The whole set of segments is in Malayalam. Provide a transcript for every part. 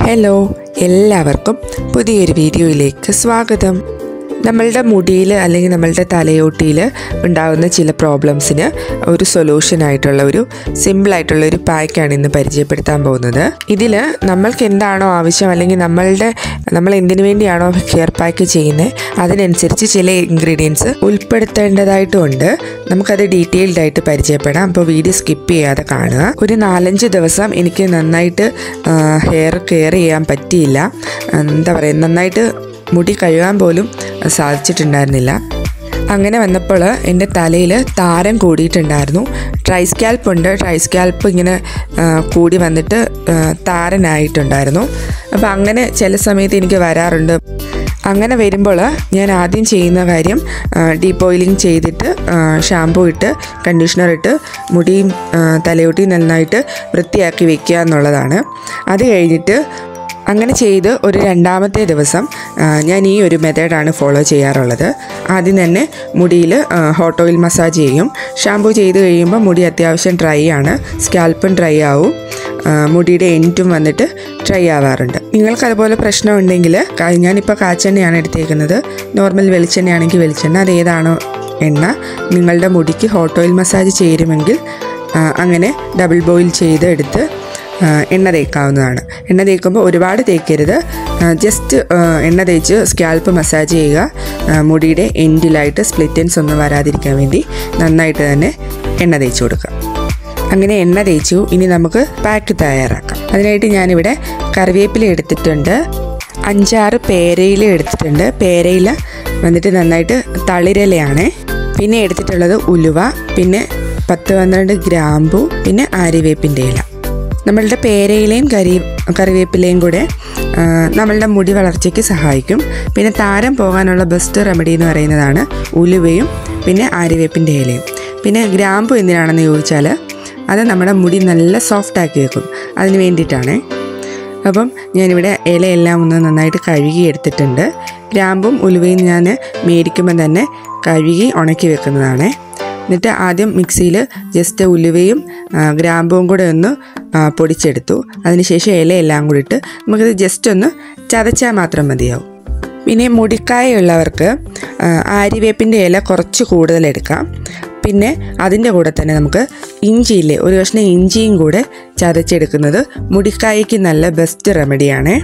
ഹലോ എല്ലാവർക്കും പുതിയൊരു വീഡിയോയിലേക്ക് സ്വാഗതം നമ്മളുടെ മുടിയിൽ അല്ലെങ്കിൽ നമ്മളുടെ തലയോട്ടിയിൽ ഉണ്ടാകുന്ന ചില പ്രോബ്ലംസിന് ഒരു സൊല്യൂഷൻ ആയിട്ടുള്ള ഒരു സിമ്പിളായിട്ടുള്ള ഒരു പാക്കാണ് ഇന്ന് പരിചയപ്പെടുത്താൻ പോകുന്നത് ഇതിൽ നമ്മൾക്ക് എന്താണോ ആവശ്യം അല്ലെങ്കിൽ നമ്മളുടെ നമ്മൾ എന്തിനു വേണ്ടിയാണോ ഹെയർ പാക്ക് ചെയ്യുന്നത് അതിനനുസരിച്ച് ചില ഇൻഗ്രീഡിയൻസ് ഉൾപ്പെടുത്തേണ്ടതായിട്ടുമുണ്ട് നമുക്കത് ഡീറ്റെയിൽഡ് ആയിട്ട് പരിചയപ്പെടാം അപ്പോൾ വീഡിയോ സ്കിപ്പ് ചെയ്യാതെ കാണുക ഒരു നാലഞ്ച് ദിവസം എനിക്ക് നന്നായിട്ട് ഹെയർ കെയർ ചെയ്യാൻ പറ്റിയില്ല എന്താ പറയുക നന്നായിട്ട് മുടി കഴുകാൻ പോലും സാധിച്ചിട്ടുണ്ടായിരുന്നില്ല അങ്ങനെ വന്നപ്പോൾ എൻ്റെ തലയിൽ താരം കൂടിയിട്ടുണ്ടായിരുന്നു ട്രൈ സ്കാൽപ്പ് ഉണ്ട് ട്രൈ സ്കാൽപ്പ് ഇങ്ങനെ ആ, കൂടി വന്നിട്ട് ആ, താരനായിട്ടുണ്ടായിരുന്നു അപ്പോൾ അങ്ങനെ ചില സമയത്ത് എനിക്ക് വരാറുണ്ട് അങ്ങനെ വരുമ്പോൾ ഞാൻ ആദ്യം ചെയ്യുന്ന കാര്യം ഡീപ്പ് ഓയിലിംഗ് ചെയ്തിട്ട് ഷാമ്പൂ ഇട്ട് കണ്ടീഷണർ ഇട്ട് മുടിയും ആ, തലയോട്ടിയും നന്നായിട്ട് വൃത്തിയാക്കി വെക്കുക എന്നുള്ളതാണ് അത് കഴിഞ്ഞിട്ട് അങ്ങനെ ചെയ്ത് ഒരു രണ്ടാമത്തെ ദിവസം ആ, ഞാൻ ഈ ഒരു മെത്തേഡാണ് ഫോളോ ചെയ്യാറുള്ളത് ആദ്യം തന്നെ മുടിയിൽ ഹോട്ട് ഓയിൽ മസാജ് ചെയ്യും ഷാമ്പൂ ചെയ്ത് കഴിയുമ്പോൾ മുടി അത്യാവശ്യം ഡ്രൈ ആണ് സ്കാൽപ്പും ഡ്രൈ ആവും ആ, മുടിയുടെ എൻറ്റും വന്നിട്ട് ഡ്രൈ ആവാറുണ്ട് നിങ്ങൾക്ക് അതുപോലെ പ്രശ്നമുണ്ടെങ്കിൽ ക- ഞാനിപ്പോൾ കാച്ചെണ്ണയാണ് എടുത്തേക്കുന്നത് നോർമൽ വെളിച്ചെണ്ണയാണെങ്കിൽ വെളിച്ചെണ്ണ അത് ഏതാണോ എണ്ണ നിങ്ങളുടെ മുടിക്ക് ഹോട്ട് ഓയിൽ മസാജ് ചേരുമെങ്കിൽ ആ, അങ്ങനെ ഡബിൾ ബോയിൽ ചെയ്ത് എടുത്ത് ആ, എണ്ണ തേക്കാവുന്നതാണ് എണ്ണ തേക്കുമ്പോൾ ഒരുപാട് തേക്കരുത് ജസ്റ്റ് എണ്ണ തേച്ച് സ്കാൽപ്പ് മസാജ് ചെയ്യുക ആ, മുടിയുടെ എൻഡിലായിട്ട് സ്പ്ലിറ്റൻസ് ഒന്നും വരാതിരിക്കാൻ വേണ്ടി നന്നായിട്ട് തന്നെ എണ്ണ തേച്ച് കൊടുക്കുക അങ്ങനെ എണ്ണ തേച്ചു ഇനി നമുക്ക് പാക്ക് തയ്യാറാക്കാം അതിനായിട്ട് ഞാനിവിടെ കറിവേപ്പില എടുത്തിട്ടുണ്ട് അഞ്ചാറ് പേരയില എടുത്തിട്ടുണ്ട് പേരയില വന്നിട്ട് നന്നായിട്ട് തളിരലയാണ് പിന്നെ എടുത്തിട്ടുള്ളത് ഉലുവ പിന്നെ പത്ത് പന്ത്രണ്ട് ഗ്രാമ്പു പിന്നെ ആര്യവേപ്പിൻ്റെ ഇല നമ്മളുടെ പേരയിലയും കരി കറിവേപ്പിലയും കൂടെ ആ, നമ്മളുടെ മുടി വളർച്ചയ്ക്ക് സഹായിക്കും പിന്നെ താരം പോകാനുള്ള ബെസ്റ്റ് റെമഡി എന്ന് പറയുന്നതാണ് ഉലുവയും പിന്നെ ആര്യവേപ്പിൻ്റെ ഇലയും പിന്നെ ഗ്രാമ്പു എന്തിനാണെന്ന് ചോദിച്ചാൽ അത് നമ്മുടെ മുടി നല്ല സോഫ്റ്റ് ആക്കി വെക്കും അതിന് വേണ്ടിയിട്ടാണ് അപ്പം ഞാനിവിടെ ഇലയെല്ലാം ഒന്ന് നന്നായിട്ട് കഴുകി എടുത്തിട്ടുണ്ട് ഗ്രാമ്പും ഉലുവയും ഞാൻ മേടിക്കുമ്പോൾ തന്നെ കഴുകി ഉണക്കി വെക്കുന്നതാണ് എന്നിട്ട് ആദ്യം മിക്സിയിൽ ജസ്റ്റ് ഉലുവയും ആ, ഗ്രാമ്പും കൂടെ ഒന്ന് ആ, പൊടിച്ചെടുത്തു അതിനുശേഷം ഇലയെല്ലാം കൂടി ഇട്ട് നമുക്കിത് ജസ്റ്റ് ഒന്ന് ചതച്ചാൽ മാത്രം മതിയാവും പിന്നെ മുടിക്കായുള്ളവർക്ക് ആ, ആര്യവേപ്പിൻ്റെ ഇല കുറച്ച് കൂടുതൽ എടുക്കാം പിന്നെ അതിൻ്റെ കൂടെ തന്നെ നമുക്ക് ഇഞ്ചിയില്ലേ ഒരു കഷ്ണം ഇഞ്ചിയും കൂടെ ചതച്ചെടുക്കുന്നത് മുടിക്കായ്ക്ക് നല്ല ബെസ്റ്റ് റെമഡിയാണ്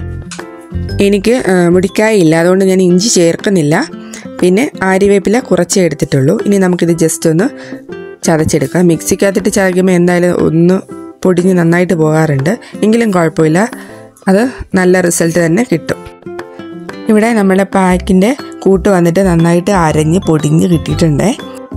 എനിക്ക് ആ, മുടിക്കായ ഇല്ല അതുകൊണ്ട് ഞാൻ ഇഞ്ചി ചേർക്കുന്നില്ല പിന്നെ ആര്യവേപ്പില കുറച്ചേ എടുത്തിട്ടുള്ളൂ ഇനി നമുക്കിത് ജസ്റ്റ് ഒന്ന് ചതച്ചെടുക്കാം മിക്സിക്കകത്തിട്ട് ചതയ്ക്കുമ്പോൾ എന്തായാലും ഒന്ന് പൊടിഞ്ഞ് നന്നായിട്ട് പോകാറുണ്ട് എങ്കിലും കുഴപ്പമില്ല അത് നല്ല റിസൾട്ട് തന്നെ കിട്ടും ഇവിടെ നമ്മുടെ പാക്കിൻ്റെ കൂട്ട് വന്നിട്ട് നന്നായിട്ട് അരഞ്ഞ് പൊടിഞ്ഞ് കിട്ടിയിട്ടുണ്ടേ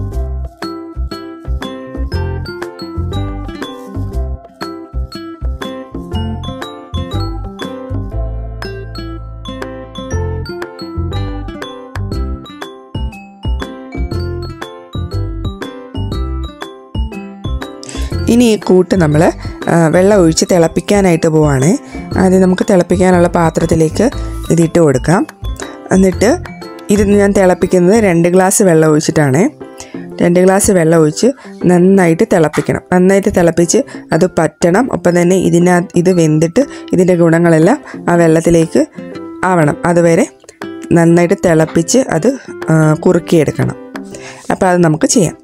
ഇനി ഈ കൂട്ട് നമ്മൾ വെള്ളം ഒഴിച്ച് തിളപ്പിക്കാനായിട്ട് പോവാണ് ആദ്യം നമുക്ക് തിളപ്പിക്കാനുള്ള പാത്രത്തിലേക്ക് ഇതിട്ട് കൊടുക്കാം എന്നിട്ട് ഇത് ഞാൻ തിളപ്പിക്കുന്നത് രണ്ട് ഗ്ലാസ് വെള്ളം ഒഴിച്ചിട്ടാണ് രണ്ട് ഗ്ലാസ് വെള്ളം ഒഴിച്ച് നന്നായിട്ട് തിളപ്പിക്കണം നന്നായിട്ട് തിളപ്പിച്ച് അത് പറ്റണം ഒപ്പം തന്നെ ഇതിനകത്ത് ഇത് വെന്തിട്ട് ഇതിൻ്റെ ഗുണങ്ങളെല്ലാം ആ വെള്ളത്തിലേക്ക് ആവണം അതുവരെ നന്നായിട്ട് തിളപ്പിച്ച് അത് ആ, കുറുക്കിയെടുക്കണം അപ്പോൾ അത് നമുക്ക് ചെയ്യാം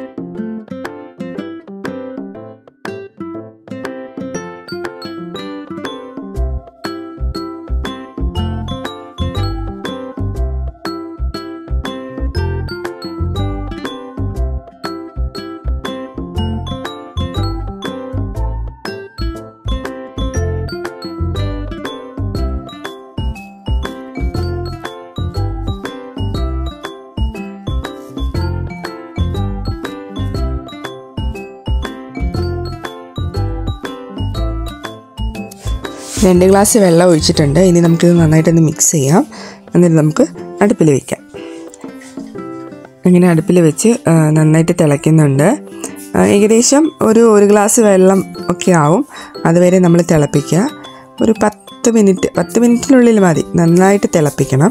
രണ്ട് ഗ്ലാസ് വെള്ളം ഒഴിച്ചിട്ടുണ്ട് ഇനി നമുക്കിത് നന്നായിട്ടൊന്ന് മിക്സ് ചെയ്യാം എന്നിട്ട് നമുക്ക് അടുപ്പിൽ വയ്ക്കാം ഇങ്ങനെ അടുപ്പിൽ വെച്ച് ആ, നന്നായിട്ട് തിളയ്ക്കുന്നുണ്ട് ആ, ഏകദേശം ഒരു ഒരു ഗ്ലാസ് വെള്ളം ഒക്കെ ആവും അതുവരെ നമ്മൾ തിളപ്പിക്കുക ഒരു പത്ത് മിനിറ്റ് പത്ത് മിനിറ്റിനുള്ളിൽ മതി നന്നായിട്ട് തിളപ്പിക്കണം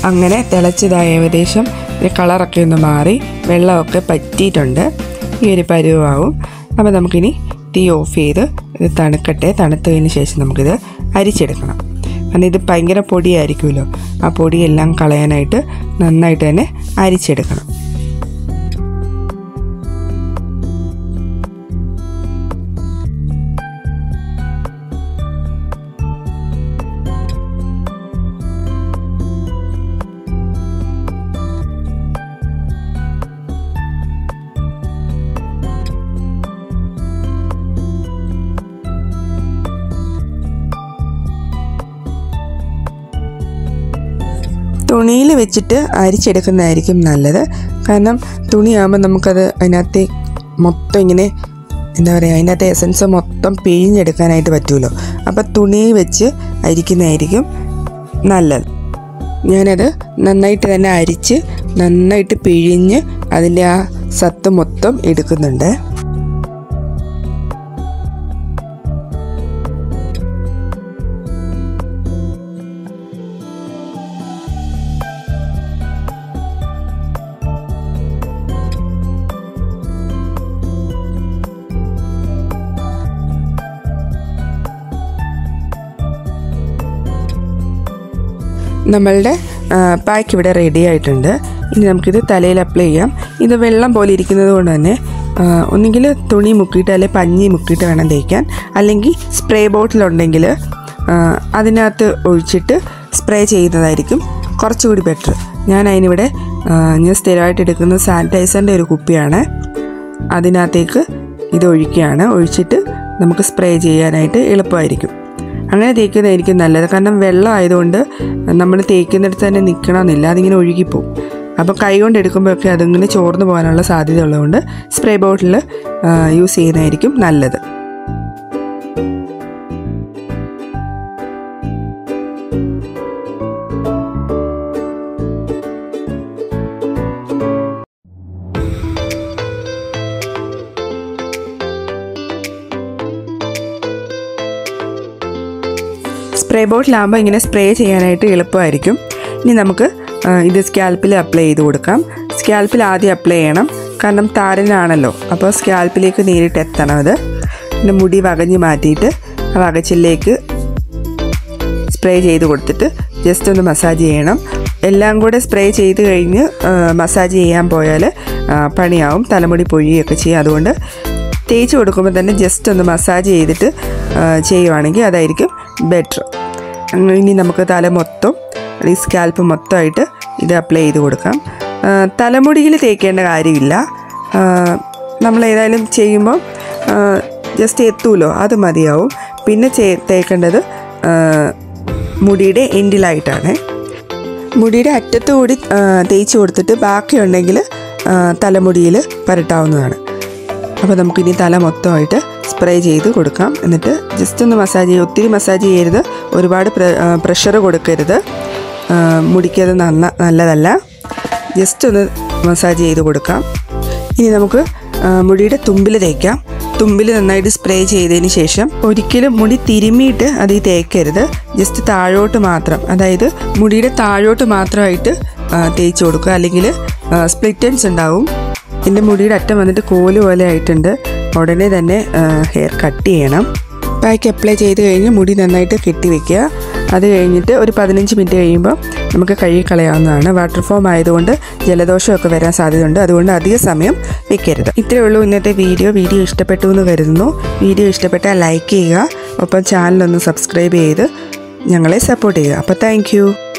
അങ്ങനെ തിളച്ചതായ ഏകദേശം ഈ കളറൊക്കെ ഒന്ന് മാറി വെള്ളമൊക്കെ പറ്റിയിട്ടുണ്ട് ഈ ഒരു പരുവാവും അപ്പോൾ നമുക്കിനി തീ ഓഫ് ചെയ്ത് ഇത് തണുക്കട്ടെ തണുത്തതിന് ശേഷം നമുക്കിത് അരിച്ചെടുക്കണം കാരണം ഇത് ഭയങ്കര പൊടിയായിരിക്കുമല്ലോ ആ പൊടിയെല്ലാം കളയാനായിട്ട് നന്നായിട്ട് തന്നെ അരിച്ചെടുക്കണം തുണിയിൽ വെച്ചിട്ട് അരിച്ചെടുക്കുന്നതായിരിക്കും നല്ലത് കാരണം തുണിയാകുമ്പോൾ നമുക്കത് അതിനകത്ത് മൊത്തം ഇങ്ങനെ എന്താ പറയുക അതിനകത്ത് എസൻസ് മൊത്തം പിഴിഞ്ഞെടുക്കാനായിട്ട് പറ്റുമല്ലോ അപ്പോൾ തുണി വെച്ച് അരിക്കുന്നതായിരിക്കും നല്ലത് ഞാനത് നന്നായിട്ട് തന്നെ അരിച്ച് നന്നായിട്ട് പിഴിഞ്ഞ് അതിൻ്റെ ആ സത്ത് മൊത്തം എടുക്കുന്നുണ്ട് നമ്മളുടെ പാക്ക് ഇവിടെ റെഡി ആയിട്ടുണ്ട് ഇനി നമുക്കിത് തലയിൽ അപ്ലൈ ചെയ്യാം ഇത് വെള്ളം പോലെ ഇരിക്കുന്നത് കൊണ്ട് തന്നെ ആ, ഒന്നുകിൽ തുണി മുക്കിയിട്ട് അല്ലെങ്കിൽ പഞ്ഞി മുക്കിയിട്ട് വേണം തേക്കാൻ അല്ലെങ്കിൽ സ്പ്രേ ബോട്ടിലുണ്ടെങ്കിൽ ആ, അതിനകത്ത് ഒഴിച്ചിട്ട് സ്പ്രേ ചെയ്യുന്നതായിരിക്കും കുറച്ചുകൂടി ബെറ്റർ ഞാൻ അതിനിവിടെ ആ, ഞാൻ സ്ഥിരമായിട്ട് എടുക്കുന്ന സാനിറ്റൈസറിൻ്റെ ഒരു കുപ്പിയാണ് അതിനകത്തേക്ക് ഇത് ഒഴിക്കുകയാണ് ഒഴിച്ചിട്ട് നമുക്ക് സ്പ്രേ ചെയ്യാനായിട്ട് എളുപ്പമായിരിക്കും അങ്ങനെ തേക്കുന്നതായിരിക്കും നല്ലത് കാരണം വെള്ളം ആയതുകൊണ്ട് നമ്മൾ തേക്കുന്നിടത്ത് തന്നെ നിൽക്കണമെന്നില്ല അതിങ്ങനെ ഒഴുകിപ്പോവും അപ്പോൾ കൈ കൊണ്ട് എടുക്കുമ്പോഴൊക്കെ അതിങ്ങനെ ചോർന്നു പോകാനുള്ള സാധ്യത ഉള്ളതുകൊണ്ട് സ്പ്രേ ബോട്ടിൽ യൂസ് ചെയ്യുന്നതായിരിക്കും നല്ലത് സ്പ്രേ ബോട്ടിലാകുമ്പോൾ ഇങ്ങനെ സ്പ്രേ ചെയ്യാനായിട്ട് എളുപ്പമായിരിക്കും ഇനി നമുക്ക് ആ, ഇത് സ്കാൽപ്പിൽ അപ്ലൈ ചെയ്ത് കൊടുക്കാം സ്കാൽപ്പിൽ ആദ്യം അപ്ലൈ ചെയ്യണം കാരണം താരനാണല്ലോ അപ്പോൾ സ്കാൽപ്പിലേക്ക് നേരിട്ട് എത്തണം അത് പിന്നെ മുടി വകഞ്ഞ് മാറ്റിയിട്ട് ആ വകച്ചിലേക്ക് സ്പ്രേ ചെയ്ത് കൊടുത്തിട്ട് ജസ്റ്റ് ഒന്ന് മസാജ് ചെയ്യണം എല്ലാം കൂടെ സ്പ്രേ ചെയ്ത് കഴിഞ്ഞ് മസാജ് ചെയ്യാൻ പോയാൽ ആ, പണിയാവും തലമുടി പൊഴിയൊക്കെ ചെയ്യും അതുകൊണ്ട് തേച്ച് കൊടുക്കുമ്പോൾ തന്നെ ജസ്റ്റ് ഒന്ന് മസാജ് ചെയ്തിട്ട് ആ, ചെയ്യുവാണെങ്കിൽ അതായിരിക്കും ബെറ്റർ ഇനി നമുക്ക് തല മൊത്തം ഈ സ്കാൽപ്പ് മൊത്തമായിട്ട് ഇത് അപ്ലൈ ചെയ്ത് കൊടുക്കാം ആ, തലമുടിയിൽ തേക്കേണ്ട കാര്യമില്ല ആ, നമ്മൾ ഏതായാലും ചെയ്യുമ്പോൾ ജസ്റ്റ് എത്തൂലോ അത് മതിയാവും പിന്നെ ചേ- തേക്കേണ്ടത് ആ, മുടിയുടെ എൻഡിലായിട്ടാണ് മുടിയുടെ അറ്റത്ത് കൂടി ആ, തേച്ച് കൊടുത്തിട്ട് ബാക്കിയുണ്ടെങ്കിൽ ആ, തലമുടിയിൽ പരട്ടാവുന്നതാണ് അപ്പോൾ നമുക്കിനി തല മൊത്തമായിട്ട് സ്പ്രേ ചെയ്ത് കൊടുക്കാം എന്നിട്ട് ജസ്റ്റ് ഒന്ന് മസാജ് ചെയ്യുക ഒത്തിരി മസാജ് ചെയ്യരുത് ഒരുപാട് പ്രഷർ കൊടുക്കരുത് ആ, മുടിക്കത് നന്ന നല്ലതല്ല ജസ്റ്റ് ഒന്ന് മസാജ് ചെയ്ത് കൊടുക്കാം ഇനി നമുക്ക് ആ, മുടിയുടെ തുമ്പിൽ തേക്കാം തുമ്പിൽ നന്നായിട്ട് സ്പ്രേ ചെയ്തതിന് ശേഷം ഒരിക്കലും മുടി തിരുമ്മിയിട്ട് അത് തേക്കരുത് ജസ്റ്റ് താഴോട്ട് മാത്രം അതായത് മുടിയുടെ താഴോട്ട് മാത്രമായിട്ട് ആ, തേച്ച് കൊടുക്കുക അല്ലെങ്കിൽ സ്പ്ലിറ്റൻസ് ഉണ്ടാവും എൻ്റെ മുടിയുടെ അറ്റം വന്നിട്ട് കോല് പോലെ ആയിട്ടുണ്ട് ഉടനെ തന്നെ ഹെയർ കട്ട് ചെയ്യണം പാക്ക് അപ്ലൈ ചെയ്ത് കഴിഞ്ഞ് മുടി നന്നായിട്ട് കെട്ടി വെക്കുക അത് കഴിഞ്ഞിട്ട് ഒരു പതിനഞ്ച് മിനിറ്റ് കഴിയുമ്പോൾ നമുക്ക് കഴുകി കളയാവുന്നതാണ് വാട്ടർ ഫോം ആയതുകൊണ്ട് ജലദോഷമൊക്കെ വരാൻ സാധ്യതയുണ്ട് അതുകൊണ്ട് അധിക സമയം വെക്കരുത് ഇത്രയേ ഉള്ളൂ ഇന്നത്തെ വീഡിയോ വീഡിയോ ഇഷ്ടപ്പെട്ടു എന്ന് കരുതുന്നു വീഡിയോ ഇഷ്ടപ്പെട്ടാൽ ലൈക്ക് ചെയ്യുക ഒപ്പം ചാനലൊന്ന് സബ്സ്ക്രൈബ് ചെയ്ത് ഞങ്ങളെ സപ്പോർട്ട് ചെയ്യുക അപ്പോൾ താങ്ക്